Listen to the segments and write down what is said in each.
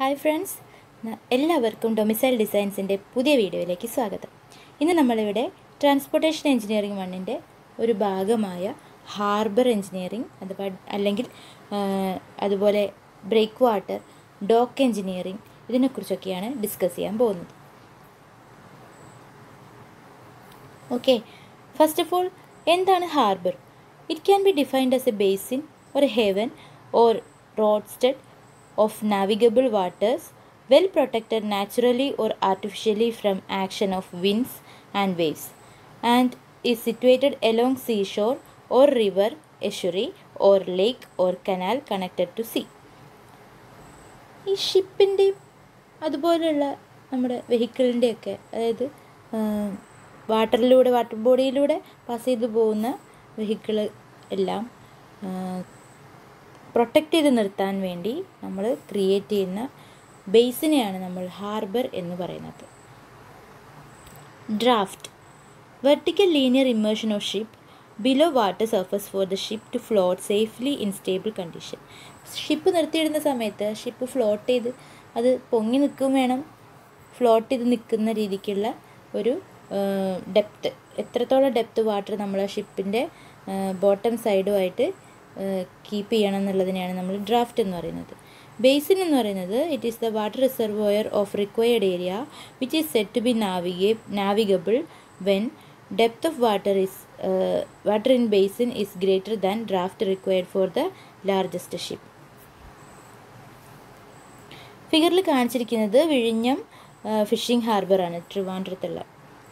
Hi friends ന- എല്ലാവർക്കും domicile ഡിസൈൻസിൻ്റെ പുതിയ വീഡിയോയിലേക്ക് സ്വാഗതം ഇന്ന് നമ്മളിവിടെ ട്രാൻസ്പോർട്ടേഷൻ എഞ്ചിനീയറിംഗ് വണ്ണിൻ്റെ ഒരു ഭാഗമായ ഹാർബർ എഞ്ചിനീയറിംഗ് അഥവാ അല്ലെങ്കിൽ ആ, അതുപോലെ ബ്രേക്ക് വാട്ടർ ഡോക്ക് എഞ്ചിനീയറിംഗ് ഇതിനെക്കുറിച്ചൊക്കെയാണ് ഡിസ്കസ് ചെയ്യാൻ പോകുന്നത് ഓക്കെ ഫസ്റ്റ് ഓഫ് ഓൾ എന്താണ് harbour it can be defined as a basin or a haven or roadstead of navigable waters well protected naturally or artificially from action of winds and waves and is situated along seashore or river estuary or lake or canal connected to sea ഈ ഷിപ്പിൻ്റെയും അതുപോലെയുള്ള നമ്മുടെ വെഹിക്കിളിൻ്റെയൊക്കെ അതായത് വാട്ടറിലൂടെ water ബോഡിയിലൂടെ pass ചെയ്തു പോകുന്ന vehicle എല്ലാം protect ചെയ്ത് നിർത്താൻ വേണ്ടി നമ്മൾ ക്രിയേറ്റ് ചെയ്യുന്ന ബേസിനെയാണ് നമ്മൾ ഹാർബർ എന്ന് പറയുന്നത് draught vertical linear immersion of ship below water surface for the ship to float safely in stable condition ship നിർത്തിയിടുന്ന സമയത്ത് ഷിപ്പ് ഫ്ലോട്ട് ചെയ്ത് അത് പൊങ്ങി നിൽക്കും വേണം ഫ്ലോട്ട് ചെയ്ത് നിൽക്കുന്ന രീതിക്കുള്ള ഒരു ഡെപ്ത്ത് എത്രത്തോളം ഡെപ്ത്ത് വാട്ടർ നമ്മൾ ആ ഷിപ്പിൻ്റെ ബോട്ടം സൈഡുമായിട്ട് കീപ്പ് ചെയ്യണം എന്നുള്ളതിനെയാണ് നമ്മൾ ഡ്രാഫ്റ്റ് എന്ന് പറയുന്നത് ബേസിൻ എന്ന് പറയുന്നത് it is the water reservoir of required area which is set to be navigate navigable when depth of water is water in basin is greater than draught required for the largest ship ഫിഗറിൽ കാണിച്ചിരിക്കുന്നത് വിഴിഞ്ഞം fishing ഹാർബറാണ് ട്രിവാൻഡ്രത്തുള്ള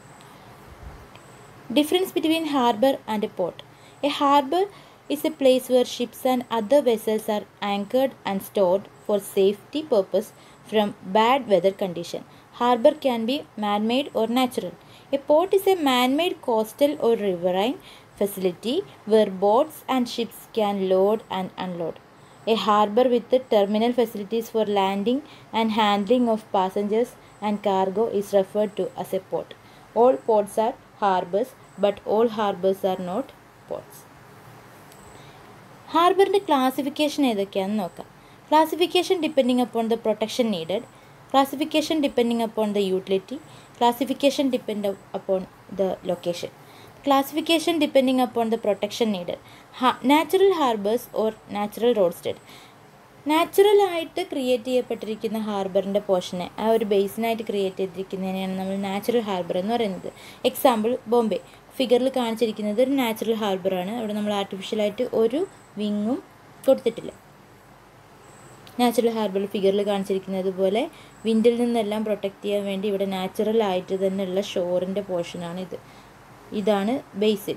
difference between harbour and a port a harbour is a place where ships and other vessels are anchored and stored for safety purpose from bad weather condition. Harbor can be man-made or natural. A port is a man-made coastal or riverine facility where boats and ships can load and unload. A harbor with the terminal facilities for landing and handling of passengers and cargo is referred to as a port. All ports are harbors, but all harbors are not ports. ഹാർബറിൻ്റെ classification ഏതൊക്കെയാണെന്ന് നോക്കാം classification depending upon the protection needed classification depending upon the utility classification depend upon the location classification depending upon the protection needed natural harbours or natural roadstead natural ആയിട്ട് create ചെയ്യപ്പെട്ടിരിക്കുന്ന ഹാർബറിൻ്റെ പോർഷനെ ആ ഒരു ബേസിനായിട്ട് create ചെയ്തിരിക്കുന്നതിനെയാണ് നമ്മൾ natural harbour എന്ന് പറയുന്നത് example Bombay ഫിഗറിൽ കാണിച്ചിരിക്കുന്നത് ഒരു നാച്ചുറൽ ഹാർബറാണ് അവിടെ നമ്മൾ ആർട്ടിഫിഷ്യലായിട്ട് ഒരു വിങ്ങും കൊടുത്തിട്ടില്ല നാച്ചുറൽ ഹാർബർ ഫിഗറിൽ കാണിച്ചിരിക്കുന്നത് പോലെ വിൻഡിൽ നിന്നെല്ലാം പ്രൊട്ടക്റ്റ് ചെയ്യാൻ വേണ്ടി ഇവിടെ നാച്ചുറൽ ആയിട്ട് തന്നെയുള്ള ഷോറിൻ്റെ പോർഷനാണ് ഇത് ഇതാണ് ബേസിൽ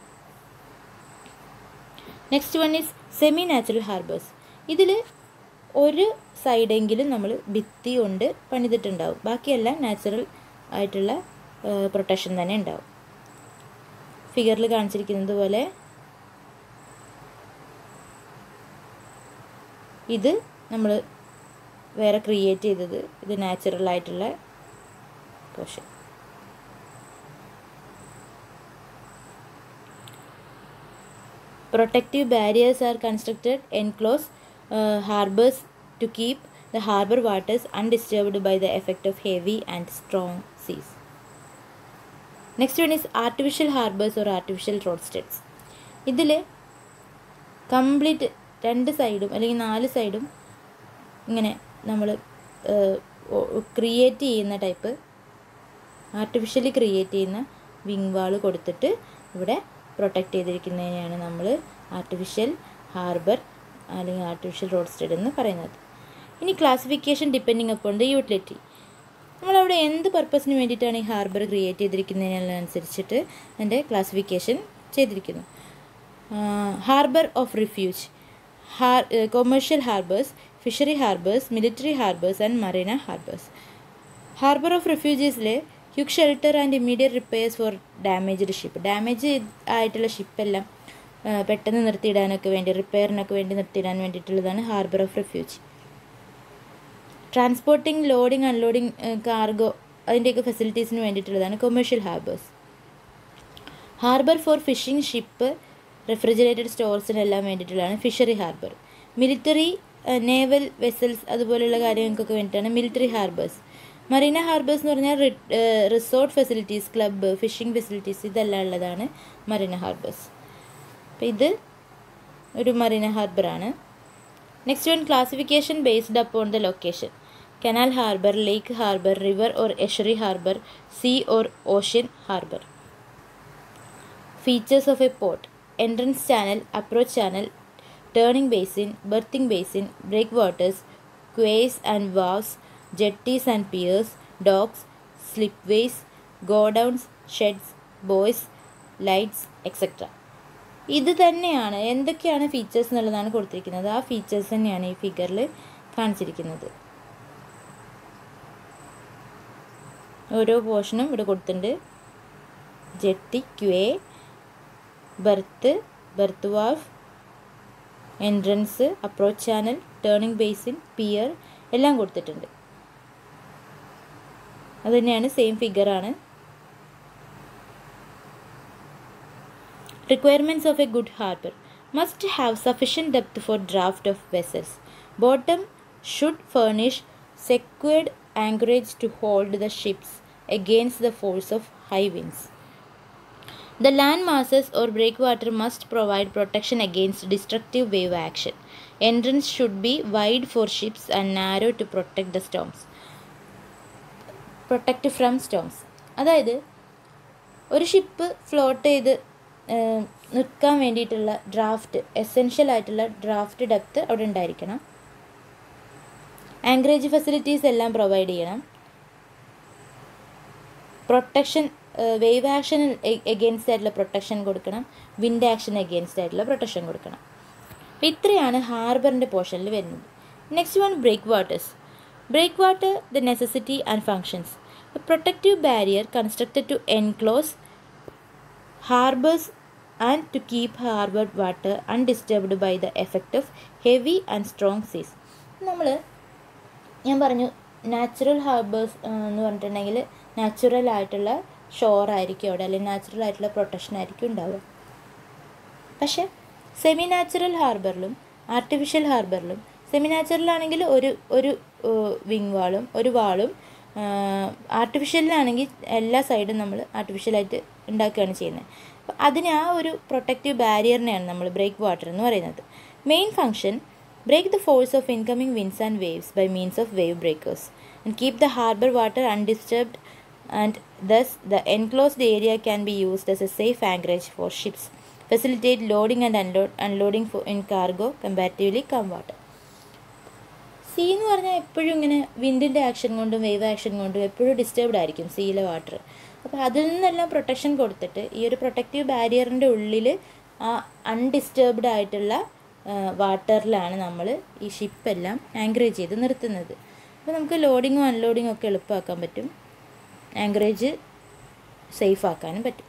next one is semi natural harbours ഇതിൽ ഒരു സൈഡെങ്കിലും നമ്മൾ ഭിത്തി കൊണ്ട് പണിതിട്ടുണ്ടാവും ബാക്കിയെല്ലാം നാച്ചുറൽ ആയിട്ടുള്ള പ്രൊട്ടക്ഷൻ തന്നെ ഉണ്ടാവും ഫിഗറിൽ കാണിച്ചിരിക്കുന്നത് പോലെ ഇത് നമ്മൾ വേറെ ക്രിയേറ്റ് ചെയ്തത് ഇത് നാച്ചുറൽ ആയിട്ടുള്ള portion protective barriers are constructed enclose uh, harbors to keep the harbor waters undisturbed by the effect of heavy and strong seas next one is artificial harbours or artificial roadsteads ഇതിൽ complete രണ്ട് സൈഡും അല്ലെങ്കിൽ നാല് സൈഡും ഇങ്ങനെ നമ്മൾ create ചെയ്യുന്ന type artificially create ചെയ്യുന്ന വിങ് വാൾ കൊടുത്തിട്ട് ഇവിടെ പ്രൊട്ടക്റ്റ് ചെയ്തിരിക്കുന്നതിനെയാണ് നമ്മൾ ആർട്ടിഫിഷ്യൽ ഹാർബർ അല്ലെങ്കിൽ ആർട്ടിഫിഷ്യൽ റോഡ്സ്റ്റഡ് എന്ന് പറയുന്നത് ഇനി classification depending upon the utility നമ്മളവിടെ എന്ത് പർപ്പസിന് വേണ്ടിയിട്ടാണ് ഈ ഹാർബർ ക്രിയേറ്റ് ചെയ്തിരിക്കുന്നതിനനുസരിച്ചിട്ട് അതിൻ്റെ ക്ലാസിഫിക്കേഷൻ ചെയ്തിരിക്കുന്നു ഹാർബർ ഓഫ് റിഫ്യൂജ് ഹാർ commercial harbours fishery harbours military harbours and marina harbours harbour of റിഫ്യൂജീസിൽ quick shelter and immediate repairs for damaged ship damage ആയിട്ടുള്ള ഷിപ്പെല്ലാം പെട്ടെന്ന് നിർത്തിയിടാനൊക്കെ വേണ്ടി റിപ്പയറിനൊക്കെ വേണ്ടി നിർത്തിയിടാൻ വേണ്ടിയിട്ടുള്ളതാണ് harbour of refuge transporting loading unloading cargo അതിൻ്റെയൊക്കെ ഫെസിലിറ്റീസിന് വേണ്ടിയിട്ടുള്ളതാണ് commercial harbours harbour for fishing ship refrigerated സ്റ്റോർസിനെല്ലാം വേണ്ടിയിട്ടുള്ളതാണ് fishery harbour military naval vessels അതുപോലെയുള്ള കാര്യങ്ങൾക്കൊക്കെ വേണ്ടിയിട്ടാണ് മിലിറ്ററി ഹാർബേഴ്സ് മറീന ഹാർബേഴ്സ് എന്ന് പറഞ്ഞാൽ resort facilities club fishing facilities ഇതെല്ലാം ഉള്ളതാണ് മറീന ഹാർബേഴ്സ് അപ്പോൾ ഇത് ഒരു മറീന ഹാർബറാണ് next one classification based upon the location canal harbour lake harbour river or estuary harbour sea or ocean harbour features of a port entrance channel approach channel turning basin berthing basin breakwaters quays and wharves jetties and piers docks slipways godowns sheds buoys lights etcetera ഇത് തന്നെയാണ് എന്തൊക്കെയാണ് features എന്നുള്ളതാണ് കൊടുത്തിരിക്കുന്നത് ആ features തന്നെയാണ് ഈ ഫിഗറിൽ കാണിച്ചിരിക്കുന്നത് ഓരോ പോർഷനും ഇവിടെ കൊടുത്തിട്ടുണ്ട് jetty quay berth berth wharf entrance approach channel turning basin pier എല്ലാം കൊടുത്തിട്ടുണ്ട് അത് തന്നെയാണ് സെയിം ഫിഗറാണ് Requirements of a good harbor must have sufficient depth for draft of vessels. Bottom should furnish secured anchorage to hold the ships against the force of high winds. The land masses or breakwater must provide protection against destructive wave action. Entrance should be wide for ships and narrow to protect the storms. Protect from storms അതായത് ഒരു ship float ചെയ്ത് നിൽക്കാൻ വേണ്ടിയിട്ടുള്ള draught essential ആയിട്ടുള്ള draught depth അവിടെ ഉണ്ടായിരിക്കണം anchorage facilities എല്ലാം provide ചെയ്യണം പ്രൊട്ടക്ഷൻ വേവ് ആക്ഷൻ എഗെയിൻസ്റ്റ് ആയിട്ടുള്ള പ്രൊട്ടക്ഷൻ കൊടുക്കണം വിൻഡ് ആക്ഷൻ എഗെയിൻസ്റ്റ് ആയിട്ടുള്ള പ്രൊട്ടക്ഷൻ കൊടുക്കണം അപ്പോൾ ഇത്രയാണ് ഹാർബറിൻ്റെ പോർഷനിൽ വരുന്നത് next one breakwaters breakwater the necessity and functions a protective barrier constructed to enclose harbours and to keep harbour water undisturbed by the effect of heavy and strong seas നമ്മൾ ഞാൻ പറഞ്ഞു natural harbours എന്ന് പറഞ്ഞിട്ടുണ്ടെങ്കിൽ natural ആയിട്ടുള്ള shore ആയിരിക്കും അവിടെ അല്ലെങ്കിൽ natural ആയിട്ടുള്ള പ്രൊട്ടക്ഷൻ ആയിരിക്കും ഉണ്ടാവുക പക്ഷേ സെമി നാച്ചുറൽ ഹാർബറിലും ആർട്ടിഫിഷ്യൽ ഹാർബറിലും സെമി നാച്ചുറലാണെങ്കിൽ ഒരു ഒരു വിങ് വാളും ഒരു വാളും ആർട്ടിഫിഷ്യലിലാണെങ്കിൽ എല്ലാ സൈഡും നമ്മൾ ആർട്ടിഫിഷ്യലായിട്ട് ഉണ്ടാക്കുകയാണ് ചെയ്യുന്നത് അപ്പോൾ അതിന് ആ ഒരു പ്രൊട്ടക്റ്റീവ് ബാരിയറിനെയാണ് നമ്മൾ ബ്രേക്ക് വാട്ടർ എന്ന് പറയുന്നത് main function break the force of incoming winds and waves by means of wave breakers and keep the harbour water undisturbed and thus the enclosed area can be used as a safe anchorage for ships facilitate loading and unload unloading for in cargo comparatively calm water sea എന്ന് പറഞ്ഞാൽ എപ്പോഴും ഇങ്ങനെ വിൻഡിൻ്റെ action കൊണ്ടും wave action കൊണ്ടും എപ്പോഴും disturbed ആയിരിക്കും സീയിലെ water അപ്പോൾ അതിൽ നിന്നെല്ലാം പ്രൊട്ടക്ഷൻ കൊടുത്തിട്ട് ഈ ഒരു പ്രൊട്ടക്റ്റീവ് ബാരിയറിൻ്റെ ഉള്ളിൽ ആ അൺഡിസ്റ്റർബ്ഡ് ആയിട്ടുള്ള വാട്ടറിലാണ് നമ്മൾ ഈ ഷിപ്പെല്ലാം ആങ്കറേജ് ചെയ്ത് നിർത്തുന്നത് അപ്പോൾ നമുക്ക് ലോഡിങ്ങും അൺലോഡിങ്ങും ഒക്കെ എളുപ്പമാക്കാൻ പറ്റും ആങ്കറേജ് സേഫ് ആക്കാനും പറ്റും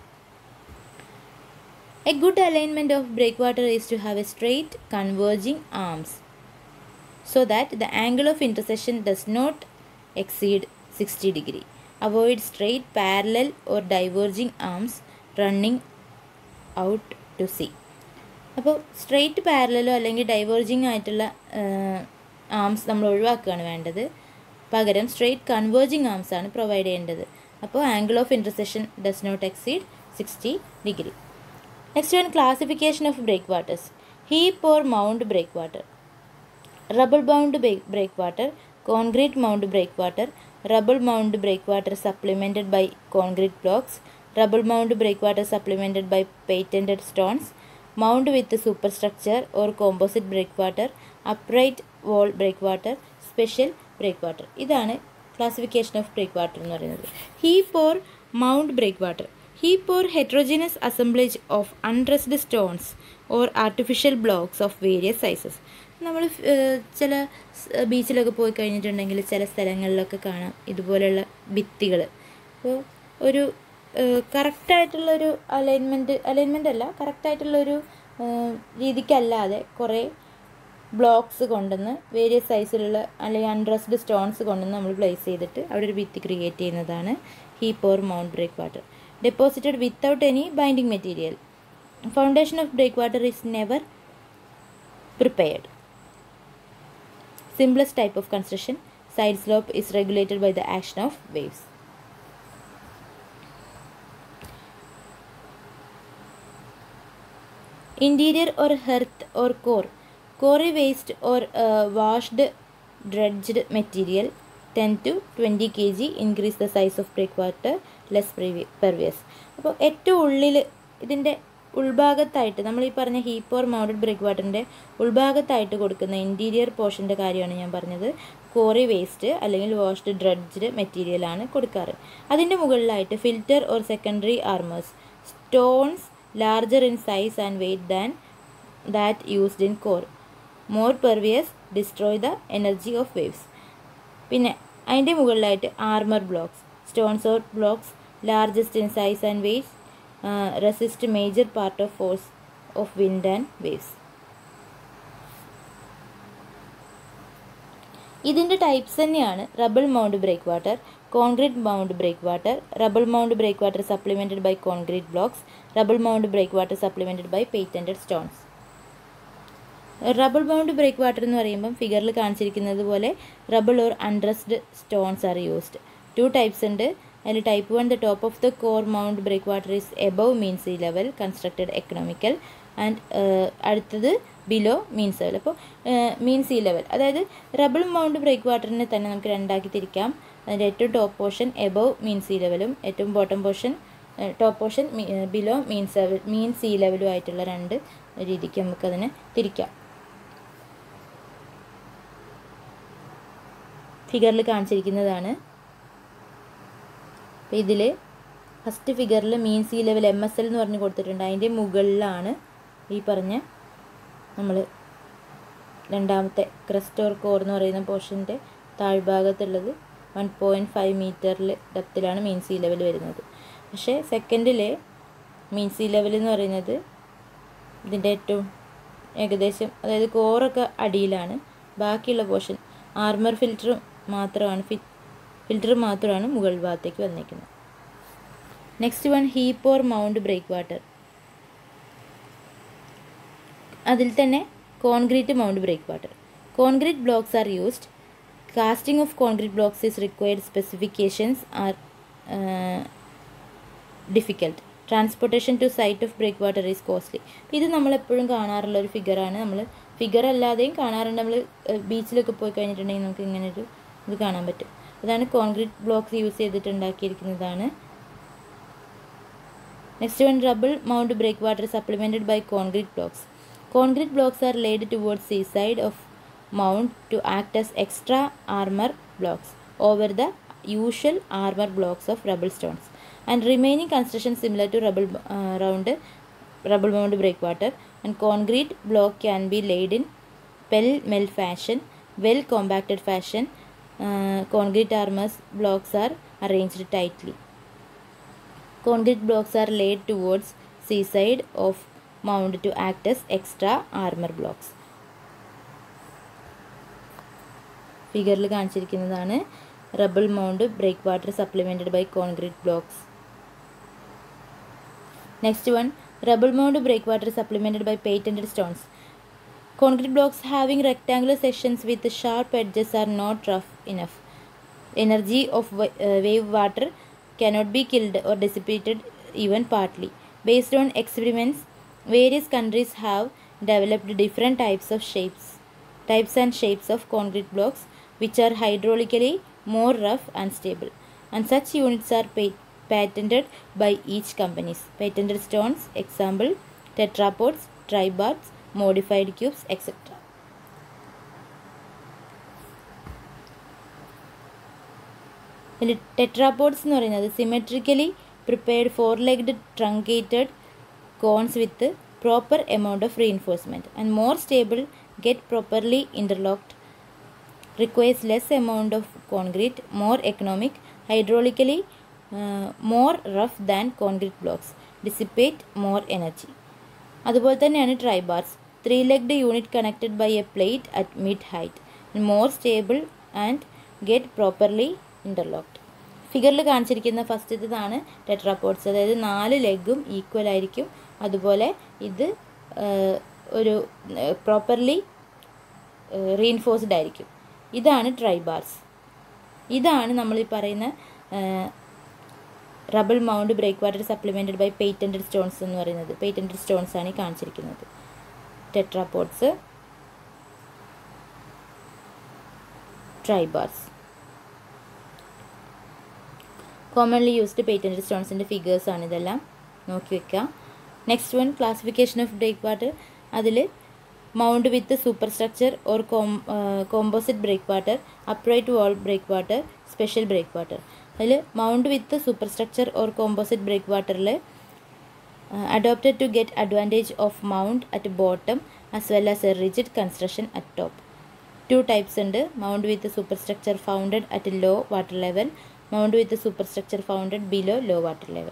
a good alignment of breakwater is to have a straight converging arms so that the angle of intersection does not exceed 60 degree. Avoid straight, parallel or diverging arms running out to sea. അപ്പോൾ straight പാരലലോ അല്ലെങ്കിൽ diverging ആയിട്ടുള്ള arms നമ്മൾ ഒഴിവാക്കുകയാണ് വേണ്ടത് പകരം straight converging arms ആണ് provide ചെയ്യേണ്ടത് അപ്പോൾ angle of intersection does not exceed sixty degree next one classification of breakwaters heap or mound breakwater rubble bound breakwater, concrete mound breakwater, rubble mound breakwater supplemented by concrete blocks, rubble mound breakwater supplemented by patented stones, mound with superstructure or composite breakwater, upright wall breakwater, special breakwater. ഇതാണ് classification of breakwater എന്ന് പറയുന്നത് heap or mound breakwater heap or heterogeneous assemblage of undressed stones or artificial blocks of various sizes നമ്മൾ ചില ബീച്ചിലൊക്കെ പോയി കഴിഞ്ഞിട്ടുണ്ടെങ്കിൽ ചില സ്ഥലങ്ങളിലൊക്കെ കാണാം ഇതുപോലെയുള്ള ഭിത്തികൾ അപ്പോൾ ഒരു കറക്റ്റായിട്ടുള്ളൊരു അലൈൻമെൻറ്റ് അലൈൻമെൻ്റ് അല്ല കറക്റ്റായിട്ടുള്ളൊരു രീതിക്കല്ലാതെ കുറേ ബ്ലോക്സ് കൊണ്ടുവന്ന് വേരിയസ് സൈസിലുള്ള അല്ലെങ്കിൽ അൺഡ്രസ്ഡ് സ്റ്റോൺസ് കൊണ്ടുവന്ന് നമ്മൾ പ്ലേസ് ചെയ്തിട്ട് അവിടെ ഒരു ഭിത്തി ക്രിയേറ്റ് ചെയ്യുന്നതാണ് heap or mound breakwater deposited without any binding material foundation of breakwater is never prepared simplest type of construction side slope is regulated by the action of waves interior or earth or core quarry waste or uh, washed dredged material 10 to 20 kg increase the size of breakwater less previ- pervious അപ്പോൾ ഏറ്റവും ഉള്ളിൽ ഇതിൻ്റെ ഉൾഭാഗത്തായിട്ട് നമ്മൾ ഈ പറഞ്ഞ heap or mounted break വാട്ടറിൻ്റെ ഉൾഭാഗത്തായിട്ട് കൊടുക്കുന്ന interior പോർഷൻ്റെ കാര്യമാണ് ഞാൻ പറഞ്ഞത് കോറി വേസ്റ്റ് അല്ലെങ്കിൽ വാഷ്ഡ് ഡ്രഡ്ജ്ഡ് മെറ്റീരിയലാണ് കൊടുക്കാറ് അതിൻ്റെ മുകളിലായിട്ട് filter or secondary armours stones larger in size and weight than that used in core more pervious destroy the energy of waves പിന്നെ അതിൻ്റെ മുകളിലായിട്ട് armour blocks stones or blocks largest in size and weight resist major part of force of wind and waves ഇതിൻ്റെ types തന്നെയാണ് rubble mound breakwater concrete mound breakwater rubble mound breakwater supplemented by concrete blocks rubble mound breakwater supplemented by patented stones rubble mound breakwater എന്ന് പറയുമ്പം ഫിഗറിൽ കാണിച്ചിരിക്കുന്നത് പോലെ rubble or undressed stones are used two types ഉണ്ട് അതിൽ type one the top of the core mound breakwater is above mean sea level constructed economical and അടുത്തത് below mean sea level അപ്പോൾ mean sea level അതായത് റബിൾ mound break വാട്ടറിനെ തന്നെ നമുക്ക് രണ്ടാക്കി തിരിക്കാം അതിൻ്റെ ഏറ്റവും top portion above mean sea ലെവലും ഏറ്റവും bottom portion top portion below mean sea level mean sea ലെവലും ആയിട്ടുള്ള രണ്ട് രീതിക്ക് നമുക്കതിനെ തിരിക്കാം ഫിഗറിൽ കാണിച്ചിരിക്കുന്നതാണ് അപ്പോൾ ഇതിൽ ഫസ്റ്റ് ഫിഗറിൽ mean sea level M S L എന്ന് പറഞ്ഞ് കൊടുത്തിട്ടുണ്ട് അതിൻ്റെ മുകളിലാണ് ഈ പറഞ്ഞ നമ്മൾ രണ്ടാമത്തെ ക്രസ്റ്റോർ കോർ എന്ന് പറയുന്ന പോർഷൻ്റെ താഴ്ഭാഗത്തുള്ളത് വൺ പോയിൻറ്റ് ഫൈവ് മീറ്ററിൽ ഡെപ്തിലാണ് മീൻ സീ ലെവൽ വരുന്നത് പക്ഷേ സെക്കൻഡിലെ മീൻ സീ ലെവൽ എന്ന് പറയുന്നത് ഇതിൻ്റെ ഏറ്റവും ഏകദേശം അതായത് കോറൊക്കെ അടിയിലാണ് ബാക്കിയുള്ള പോർഷൻ ആർമർ ഫിൽറ്റർ മാത്രമാണ് ഫി ഫിൽറ്റർ മാത്രമാണ് മുകൾ ഭാഗത്തേക്ക് വന്നിരിക്കുന്നത് next one heap or mound breakwater അതിൽ തന്നെ concrete mound breakwater concrete blocks are used casting of concrete blocks is required specifications are difficult transportation to site of breakwater is costly ഇത് നമ്മളെപ്പോഴും കാണാറുള്ള ഒരു ഫിഗറാണ് നമ്മൾ figure അല്ലാതെയും കാണാറുണ്ട് നമ്മൾ ബീച്ചിലൊക്കെ പോയി കഴിഞ്ഞിട്ടുണ്ടെങ്കിൽ നമുക്ക് ഇങ്ങനെ ഒരു ഇത് കാണാൻ പറ്റും അതാണ് കോൺക്രീറ്റ് ബ്ലോക്സ് യൂസ് ചെയ്തിട്ട് ഉണ്ടാക്കിയിരിക്കുന്നതാണ് next one rubble mound breakwater supplemented by concrete blocks concrete blocks are laid towards sea side of mound to act as extra armour blocks over the usual armour blocks of rubble stones and remaining construction similar to rubble uh, round rubble mound breakwater and concrete block can be laid in pell mell fashion well compacted fashion uh, concrete armors blocks are arranged tightly concrete blocks are laid towards seaside of mound to act as extra armor blocks ഫിഗറിൽ കാണിച്ചിരിക്കുന്നതാണ് rubble mound breakwater supplemented by concrete blocks next one rubble mound breakwater supplemented by patented stones concrete blocks having rectangular sections with sharp edges are not rough enough energy of wave water cannot be killed or dissipated even partly. Based on experiments, various countries have developed different types of shapes, types and shapes of concrete blocks which are hydraulically more rough and stable. And such units are pa- patented by each companies. Patented stones, example, tetrapods, tribards, modified cubes, etc. ഇതിൽ tetrapods എന്ന് പറയുന്നത് symmetrically prepared four legged truncated cones with proper amount of reinforcement and more stable get properly interlocked requires less amount of concrete more economic hydraulically more rough than concrete blocks dissipate more energy അതുപോലെ തന്നെയാണ് tribars three legged unit connected by a plate at mid height more stable and get properly interlocked ഫിഗറിൽ കാണിച്ചിരിക്കുന്ന ഫസ്റ്റത്തേതാണ് tetrapods അതായത് നാല് ലെഗും equal ആയിരിക്കും അതുപോലെ ഇത് ഒരു പ്രോപ്പർലി റീഇൻഫോഴ്സ്ഡ് ആയിരിക്കും ഇതാണ് ട്രൈ ബാർസ് ഇതാണ് നമ്മൾ ഈ പറയുന്ന rubble mound breakwater supplemented by patented stones എന്ന് പറയുന്നത് പേറ്റൻറ്റഡ് സ്റ്റോൺസ് ആണ് ഈ കാണിച്ചിരിക്കുന്നത് tetrapods tribars commonly used patented സ്റ്റോൺസിൻ്റെ ഫിഗേഴ്സാണ് ഇതെല്ലാം നോക്കി വെക്കുക next one classification of breakwater അതിൽ mound with superstructure or കോം composite breakwater upright wall breakwater special breakwater അതിൽ mound with superstructure or composite ബ്രേക്ക് വാട്ടറിൽ adopted to get advantage of mound at bottom as well as a rigid construction at top two types ഉണ്ട് mound with superstructure founded at low water level mound with superstructure founded below low water level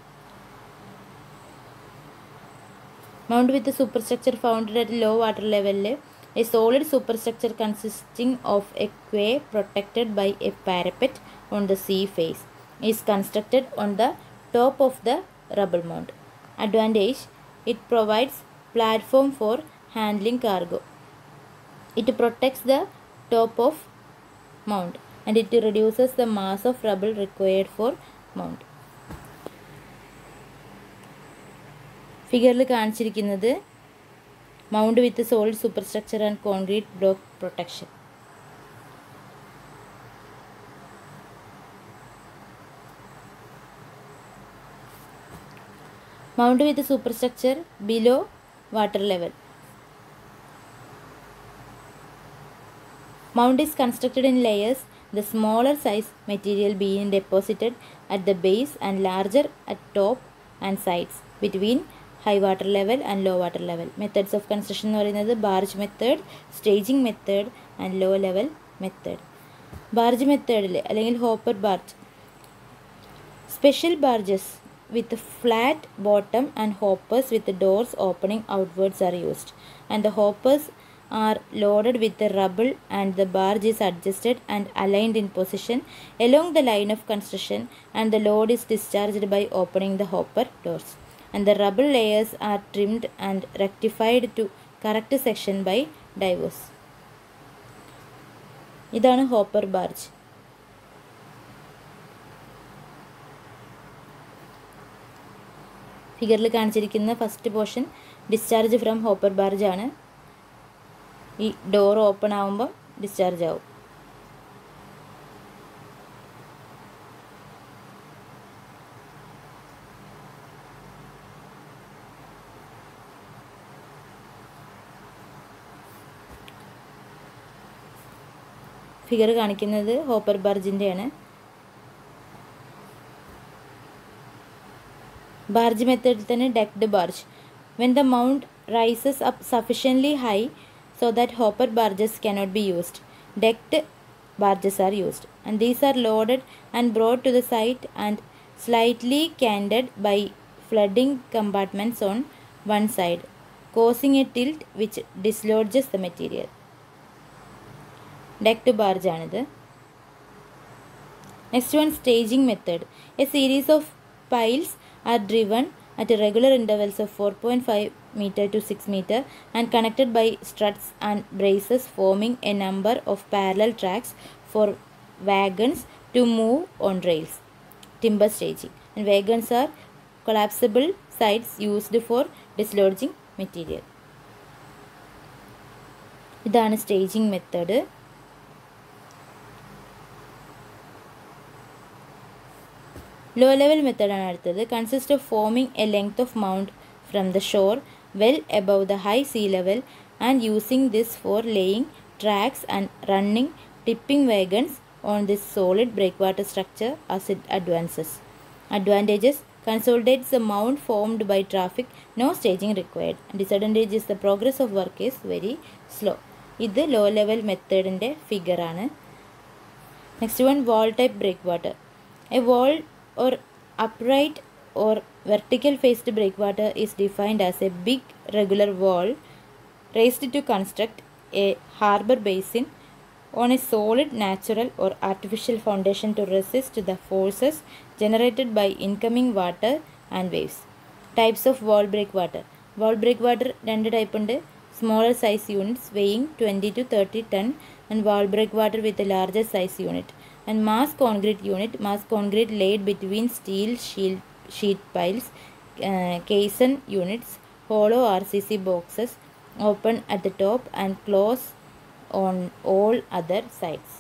mound with superstructure founded at low water ലെവലിൽ a solid superstructure consisting of a quay protected by a parapet on the sea face is constructed on the top of the rubble mound advantage it provides platform for handling cargo it protects the top of mount and it reduces the mass of rubble required for mount ഫിഗറിൽ കാണിച്ചിരിക്കുന്നത് mound with solid superstructure and concrete block protection mound with superstructure below water level Mound is constructed in layers, the smaller size material being deposited at the base and larger at top and sides between high water level and low water level. Methods of construction എന്ന് പറയുന്നത് barge method staging method and low level method ബാർജ് മെത്തേഡിൽ അല്ലെങ്കിൽ hopper barge special barges with flat bottom and hoppers with doors opening outwards are used and the hoppers are loaded with the rubble and the barge is adjusted and aligned in position along the line of construction and the load is discharged by opening the hopper doors and the rubble layers are trimmed and rectified to correct section by divers ഇതാണ് hopper barge ഫിഗറിൽ കാണിച്ചിരിക്കുന്ന first portion discharge from hopper barge ആണ് ഈ door open ആകുമ്പോൾ discharge ആവും figure കാണിക്കുന്നത് hopper ബാർജിൻ്റെയാണ് barge മെത്തേഡിൽ തന്നെ decked barge when the mound rises up sufficiently high so that hopper barges cannot be used. Decked barges are used, and these are loaded and brought to the site and slightly canted by flooding compartments on one side, causing a tilt which dislodges the material. Decked barge ആണിത് next one staging method a series of piles are driven at regular intervals of 4.5 meter to 6 meter and connected by struts and braces forming a number of parallel tracks for wagons to move on rails. Timber staging and wagons are collapsible sides used for dislodging material. ഇതാണ് staging method low level മെത്തേഡാണ് അടുത്തത് consist of forming a length of mound from the shore well above the high sea level and using this for laying tracks and running tipping wagons on this solid breakwater structure as it advances advantages consolidates the mount formed by traffic no staging required disadvantage is the progress of work is very slow ഇത് low level മെത്തേഡിൻ്റെ ഫിഗറാണ് next one wall type breakwater a wall or upright or vertical faced breakwater is defined as a big regular wall raised to construct a harbor basin on a solid natural or artificial foundation to resist the forces generated by incoming water and waves. Types of wall breakwater. Wall breakwater രണ്ട് type ഉണ്ട് smaller size units weighing twenty to thirty ton and wall breakwater with a larger size unit. And mass concrete unit, mass concrete laid between steel sheet, sheet piles, uh, caisson units, hollow RCC boxes, open at the top and close on all other sides.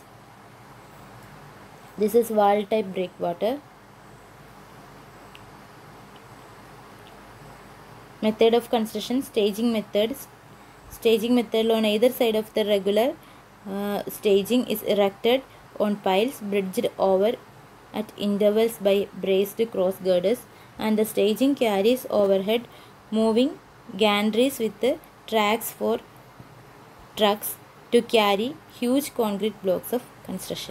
This is wall type breakwater. Method of construction, staging methods. Staging method on either side of the regular uh, staging is erected on piles bridged over at intervals by braced cross girders and the staging carries overhead moving gantries with the tracks for trucks to carry huge concrete blocks of construction.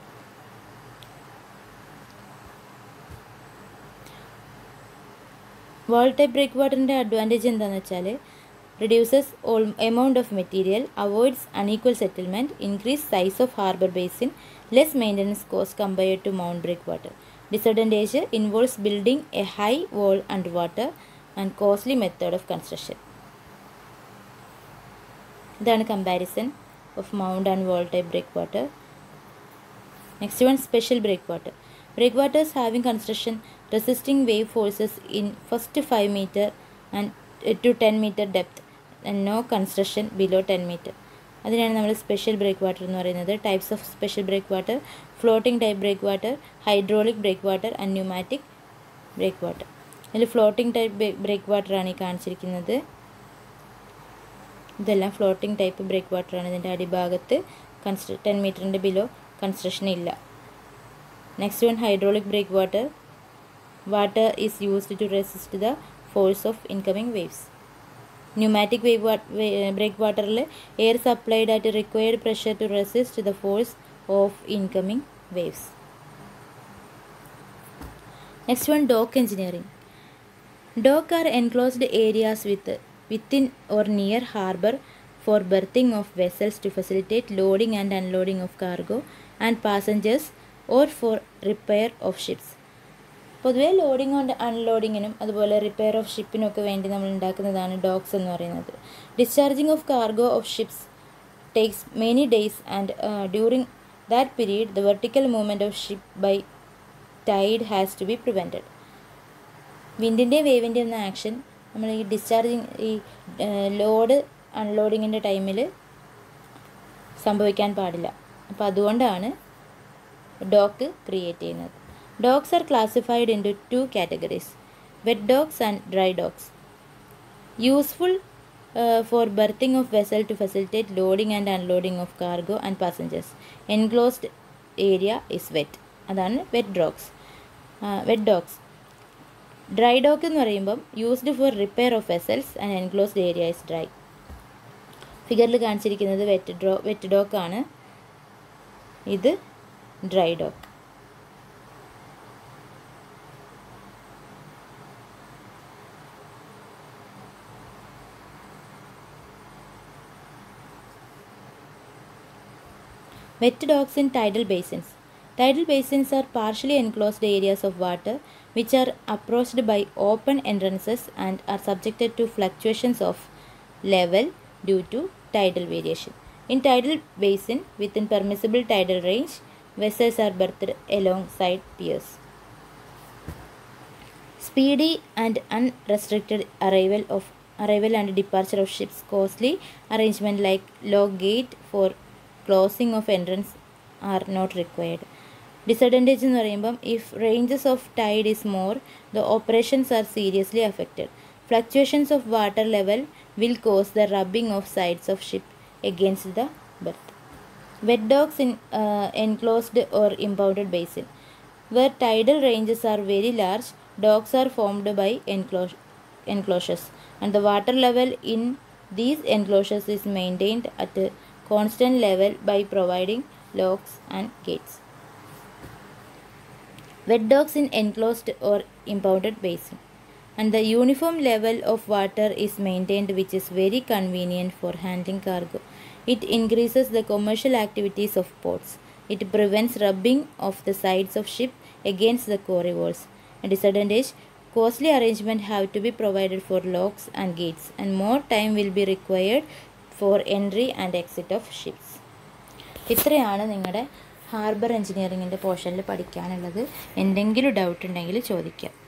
Wall type ബ്രേക്ക് വാട്ടറിൻ്റെ advantage എന്താണെന്ന് വെച്ചാൽ reduces all amount of material avoids unequal settlement increase size of harbour basin less maintenance cost compared to mound breakwater disadvantage involves building a high wall under water and costly method of construction ഇതാണ് comparison of mound and wall type breakwater next one special breakwater breakwaters having construction resisting wave forces in first 5 meter and uh, to 10 meter depth and no construction below 10 meter അതിനാണ് നമ്മൾ special breakwater എന്ന് പറയുന്നത് types of special breakwater floating type breakwater hydraulic breakwater and pneumatic breakwater അതിൽ floating type ബ്രേക്ക് വാട്ടറാണ് ഈ കാണിച്ചിരിക്കുന്നത് ഇതെല്ലാം ഫ്ലോട്ടിംഗ് ടൈപ്പ് ബ്രേക്ക് വാട്ടറാണ് ഇതിൻ്റെ അടിഭാഗത്ത് കൺസ്ട്ര ടെൻ മീറ്ററിൻ്റെ ബിലോ കൺസ്ട്രക്ഷൻ ഇല്ല Next one hydraulic breakwater. Water is used to resist the force of incoming waves. Pneumatic wave breakwater air supplied at required pressure to resist the force of incoming waves. Next one dock engineering. Dock are enclosed areas with within or near harbor for berthing of vessels to facilitate loading and unloading of cargo and passengers or for repair of ships പൊതുവേ loading കൊണ്ട് അൺലോഡിങ്ങിനും അതുപോലെ repair of ഷിപ്പിനൊക്കെ വേണ്ടി നമ്മൾ ഉണ്ടാക്കുന്നതാണ് docks എന്ന് പറയുന്നത് discharging of cargo of ships takes many days and during that period the vertical movement of ship by tide has to be prevented വിൻഡിൻ്റെയും വേവിൻ്റെയും ഒന്നും ആക്ഷൻ നമ്മൾ ഈ ഡിസ്ചാർജിങ് ഈ ലോഡ് അൺലോഡിങ്ങിൻ്റെ ടൈമിൽ സംഭവിക്കാൻ പാടില്ല അപ്പോൾ അതുകൊണ്ടാണ് ഡോക്ക് ക്രിയേറ്റ് ചെയ്യുന്നത് docks are classified in to two categories wet docks and dry docks useful for berthing of vessel to facilitate loading and unloading of cargo and passengers enclosed area is wet അതാണ് wet docks wet docks dry dock എന്ന് പറയുമ്പം used for repair of vessels and enclosed area is dry ഫിഗറിൽ കാണിച്ചിരിക്കുന്നത് wet ഡ്രോ wet dock ആണ് ഇത് dry dock Wet docks in tidal basins. Tidal basins are partially enclosed areas of water which are approached by open entrances and are subjected to fluctuations of level due to tidal variation. In tidal basin within permissible tidal range, vessels are berthed alongside piers. Speedy and unrestricted arrival of arrival and departure of ships costly arrangement like lock gate for closing of entrance are not required. Disadvantage എന്ന് പറയുമ്പം if ranges of tide is more the operations are seriously affected fluctuations of water level will cause the rubbing of sides of ship against the berth. Wet docks in uh, enclosed or impounded basin. Where tidal ranges are very large, docks are formed by enclos- enclosures, and the water level in these enclosures is maintained at a constant level by providing locks and gates. Wet docks in enclosed or impounded basin and the uniform level of water is maintained which is very convenient for handling cargo. It increases the commercial activities of ports. It prevents rubbing of the sides of ship against the quarry walls. A disadvantage, costly arrangement have to be provided for locks and gates and more time will be required for entry and exit of ships. ഇത്രയാണ് നിങ്ങളുടെ harbour എഞ്ചിനീയറിങ്ങിൻ്റെ പോർഷനിൽ പഠിക്കാനുള്ളത് എന്തെങ്കിലും doubt ഉണ്ടെങ്കിൽ ചോദിക്കാം